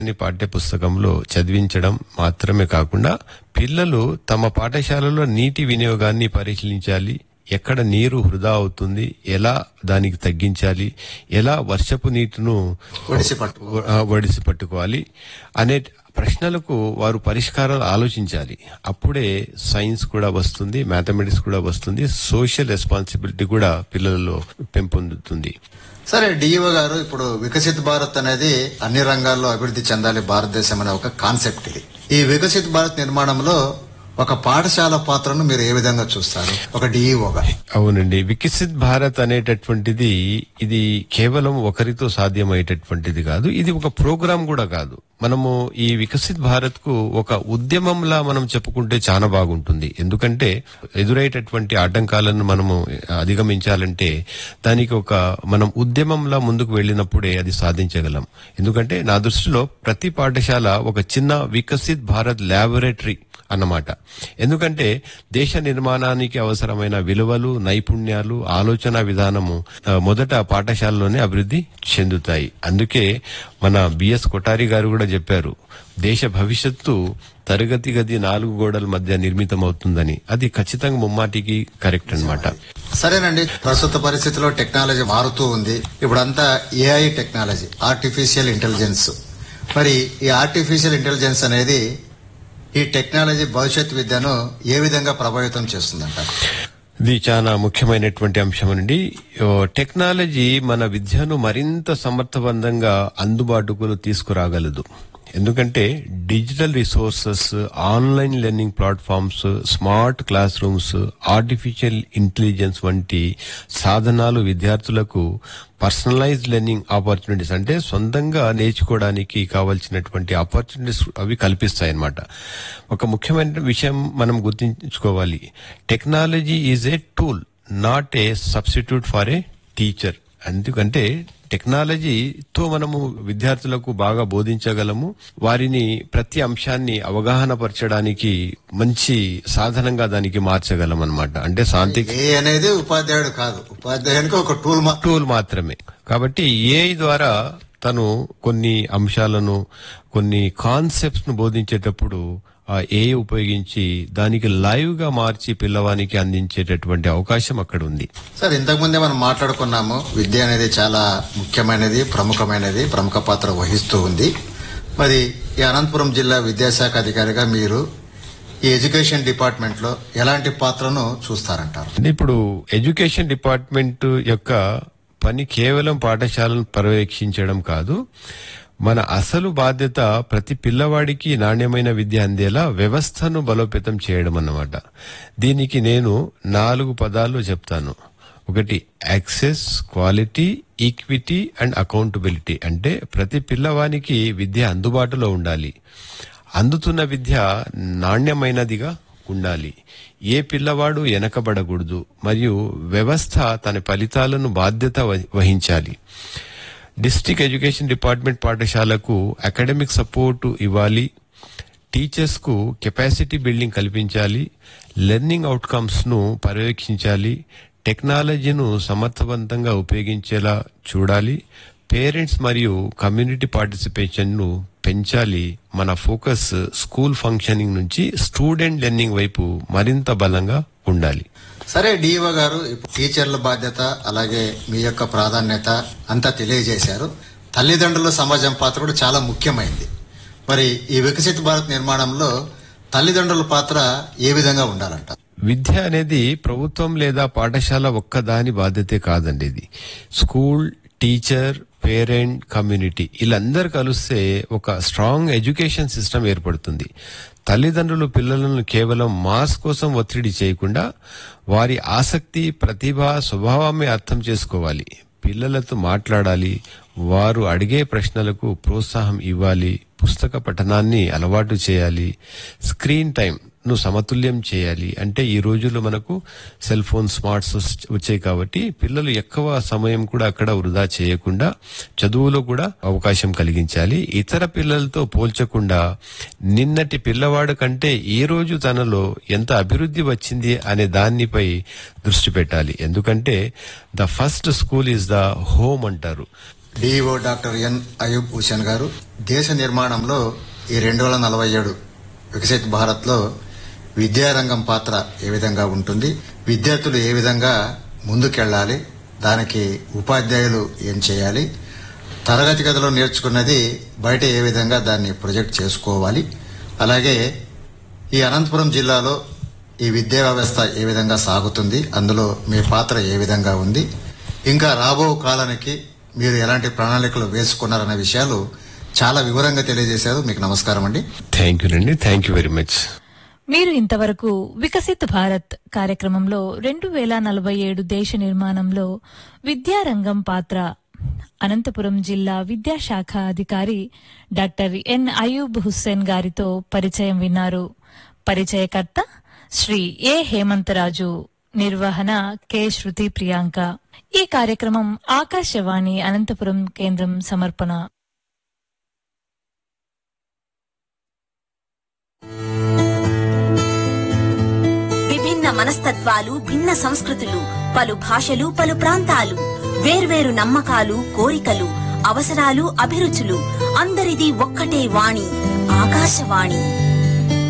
ని పాఠ్య పుస్తకంలో చదివించడం మాత్రమే కాకుండా పిల్లలు తమ పాఠశాలలో నీటి వినియోగాన్ని పరిశీలించాలి ఎక్కడ నీరు వృధా అవుతుంది ఎలా దానికి తగ్గించాలి ఎలా వర్షపు నీటిను ఒడిసి పట్టు ఆ, ఒడిసి పట్టుకోవాలి అనే ప్రశ్నలకు వారు పరిష్కారాలు ఆలోచించాలి అప్పుడే సైన్స్ కూడా వస్తుంది మ్యాథమెటిక్స్ కూడా వస్తుంది సోషల్ రెస్పాన్సిబిలిటీ కూడా పిల్లలలో పెంపొందుతుంది సరే డిఈఓ గారు ఇప్పుడు వికసిత్ భారత్ అనేది అన్ని రంగాల్లో అభివృద్ధి చెందాలి భారతదేశం అనే ఒక కాన్సెప్ట్ ఇది ఈ వికసిత్ భారత్ నిర్మాణంలో ఒక పాఠశాల పాత్రను మీరు ఏ విధంగా చూస్తారు ఒక డిఈఓగా అవునండి వికసిత్ భారత్ అనేటటువంటిది ఇది కేవలం ఒకరితో సాధ్యమయ్యేటటువంటిది కాదు ఇది ఒక ప్రోగ్రాం కూడా కాదు మనము ఈ వికసిత్ భారత్ కు ఒక ఉద్యమంలా మనం చెప్పుకుంటే చాలా బాగుంటుంది ఎందుకంటే ఎదురయ్యేటటువంటి ఆటంకాలను మనము అధిగమించాలంటే దానికి ఒక మనం ఉద్యమంలా ముందుకు వెళ్ళినప్పుడే అది సాధించగలం ఎందుకంటే నా దృష్టిలో ప్రతి పాఠశాల ఒక చిన్న వికసిత్ భారత్ ల్యాబొరేటరీ అన్నమాట ఎందుకంటే దేశ నిర్మాణానికి అవసరమైన విలువలు నైపుణ్యాలు ఆలోచన విధానము ఆ, మొదట పాఠశాలలోనే అభివృద్ధి చెందుతాయి అందుకే మన బిఎస్ కొటారి గారు కూడా చెప్పారు దేశ భవిష్యత్తు తరగతి గది నాలుగు గోడల మధ్య నిర్మితమవుతుందని అది ఖచ్చితంగా ముమ్మాటికి కరెక్ట్ అన్నమాట సరేనండి ప్రస్తుత పరిస్థితిలో టెక్నాలజీ మారుతూ ఉంది ఇప్పుడంతా ఏఐ టెక్నాలజీ ఆర్టిఫిషియల్ ఇంటెలిజెన్స్ మరి ఈ ఆర్టిఫిషియల్ ఇంటెలిజెన్స్ అనేది ఈ టెక్నాలజీ భవిష్యత్ విద్యను ఏ విధంగా ప్రభావితం చేస్తుందంటారు ఇది చాలా ముఖ్యమైనటువంటి అంశం అండి ఓ, టెక్నాలజీ మన విద్యను మరింత సమర్థవంతంగా అందుబాటుకు తీసుకురాగలదు ఎందుకంటే digital resources online learning platforms smart classrooms artificial intelligence వంటి సాధనాలు విద్యార్థులకు పర్సనలైజ్ లెర్నింగ్ ఆపర్చునిటీస్ అంటే సొంతంగా నేర్చుకోవడానికి కావాల్సినటువంటి ఆపర్చునిటీస్ అవి కల్పిస్తాయి అన్నమాట ఒక ముఖ్యమైన విషయం మనం గుర్తుంచుకోవాలి technology is a tool not a substitute for a teacher ఎందుకంటే టెక్నాలజీతో మనము విద్యార్థులకు బాగా బోధించగలము వారిని ప్రతి అంశాన్ని అవగాహన పరచడానికి మంచి సాధనంగా దానికి మార్చగలం అన్నమాట అంటే శాంతి ఏ అనేది ఉపాధ్యాయుడు కాదు ఉపాధ్యాయునికి ఒక టూల్ మా టూల్ మాత్రమే కాబట్టి ఏఐ ద్వారా తను కొన్ని అంశాలను కొన్ని కాన్సెప్ట్స్ ను బోధించేటప్పుడు ఆ ఏ ఉపయోగించి దానికి లైవ్ గా మార్చి పిల్లవానికి అందించేటటువంటి అవకాశం అక్కడ ఉంది సార్ ఇంతకుముందే మనం మాట్లాడుకున్నాము విద్య అనేది చాలా ముఖ్యమైనది ప్రముఖమైనది ప్రముఖ పాత్ర వహిస్తూ ఉంది మరి ఈ అనంతపురం జిల్లా విద్యాశాఖ అధికారిగా మీరు ఈ ఎడ్యుకేషన్ డిపార్ట్మెంట్ లో ఎలాంటి పాత్రను చూస్తారంటారు అంటే ఇప్పుడు ఎడ్యుకేషన్ డిపార్ట్మెంట్ యొక్క పని కేవలం పాఠశాలను పర్యవేక్షించడం కాదు మన అసలు బాధ్యత ప్రతి పిల్లవాడికి నాణ్యమైన విద్య అందేలా వ్యవస్థను బలోపేతం చేయడం అన్నమాట దీనికి నేను నాలుగు పదాలు చెప్తాను ఒకటి access quality equity and accountability అంటే ప్రతి పిల్లవానికి విద్య అందుబాటులో ఉండాలి అందుతున్న విద్య నాణ్యమైనదిగా ఉండాలి ఏ పిల్లవాడు వెనకబడకూడదు మరియు వ్యవస్థ తన ఫలితాలను బాధ్యత వ- వహించాలి డిస్ట్రిక్ట్ ఎడ్యుకేషన్ డిపార్ట్మెంట్ పాఠశాలకు అకాడమిక్ సపోర్టు ఇవ్వాలి టీచర్స్ కు కెపాసిటీ బిల్డింగ్ కల్పించాలి లెర్నింగ్ అవుట్కమ్స్ ను పర్యవేక్షించాలి టెక్నాలజీను సమర్థవంతంగా ఉపయోగించేలా చూడాలి పేరెంట్స్ మరియు కమ్యూనిటీ పార్టిసిపేషన్ ను పెంచాలి మన ఫోకస్ స్కూల్ ఫంక్షనింగ్ నుంచి స్టూడెంట్ లెర్నింగ్ వైపు మరింత బలంగా ఉండాలి సరే డిఓ గారు ఇప్పుడు టీచర్ల బాధ్యత అలాగే మీ యొక్క ప్రాధాన్యత అంతా తెలియజేశారు తల్లిదండ్రుల సమాజం పాత్ర కూడా చాలా ముఖ్యమైంది మరి ఈ వికసిత భారత్ నిర్మాణంలో తల్లిదండ్రుల పాత్ర ఏ విధంగా ఉండాలంట విద్య అనేది ప్రభుత్వం లేదా పాఠశాల ఒక్కదాని బాధ్యతే కాదండి ఇది స్కూల్ టీచర్ పేరెంట్ కమ్యూనిటీ వీళ్ళందరూ కలిస్తే ఒక స్ట్రాంగ్ ఎడ్యుకేషన్ సిస్టమ్ ఏర్పడుతుంది తల్లిదండ్రులు పిల్లలను కేవలం మార్క్స్ కోసం ఒత్తిడి చేయకుండా వారి ఆసక్తి ప్రతిభ స్వభావాన్ని అర్థం చేసుకోవాలి పిల్లలతో మాట్లాడాలి వారు అడిగే ప్రశ్నలకు ప్రోత్సాహం ఇవ్వాలి పుస్తక పఠనాన్ని అలవాటు చేయాలి స్క్రీన్ టైం ను సమతుల్యం చేయాలి అంటే ఈ రోజుల్లో మనకు సెల్ ఫోన్ స్మార్ట్స్ వచ్చాయి కాబట్టి పిల్లలు ఎక్కువ సమయం కూడా అక్కడ వృధా చేయకుండా చదువులో కూడా అవకాశం కలిగించాలి ఇతర పిల్లలతో పోల్చకుండా నిన్నటి పిల్లవాడు కంటే ఈ రోజు తనలో ఎంత అభివృద్ధి వచ్చింది అనే దానిపై దృష్టి పెట్టాలి ఎందుకంటే the first school is the home అంటారు DEO doctor N Ayub Hussain garu దేశ నిర్మాణంలో ఈ రెండు వేల నలభై ఏడు వికసిత్ భారత్ లో విద్యారంగం పాత్ర ఏ విధంగా ఉంటుంది విద్యార్థులు ఏ విధంగా ముందుకెళ్ళాలి దానికి ఉపాధ్యాయులు ఏం చేయాలి తరగతి గదిలో నేర్చుకున్నది బయట ఏ విధంగా దాన్ని ప్రొజెక్ట్ చేసుకోవాలి అలాగే ఈ అనంతపురం జిల్లాలో ఈ విద్యా వ్యవస్థ ఏ విధంగా సాగుతుంది అందులో మీ పాత్ర ఏ విధంగా ఉంది ఇంకా రాబో కాలానికి మీరు ఎలాంటి ప్రణాళికలు వేసుకున్నారనే విషయాలు చాలా వివరంగా తెలియజేశారు మీకు నమస్కారం అండి థ్యాంక్ యూ అండి థ్యాంక్ యూ వెరీ మచ్ మీరు ఇంతవరకు వికసిత్ భారత్ కార్యక్రమంలో రెండు వేల నలభై ఏడు దేశ నిర్మాణంలో విద్యారంగం పాత్ర అనంతపురం జిల్లా విద్యాశాఖ అధికారి డాక్టర్ ఎన్ అయూబ్ హుస్సేన్ గారితో పరిచయం విన్నారు పరిచయకర్త శ్రీ ఏ హేమంతరాజు నిర్వహణ కె శృతి ప్రియాంక ఈ కార్యక్రమం ఆకాశవాణి అనంతపురం కేంద్రం సమర్పణ విభిన్న మనస్తత్వాలు భిన్న సంస్కృతులు పలు భాషలు పలు ప్రాంతాలు వేర్వేరు నమ్మకాలు కోరికలు అవసరాలు అభిరుచులు అందరిది ఒక్కటే వాణి ఆకాశవాణి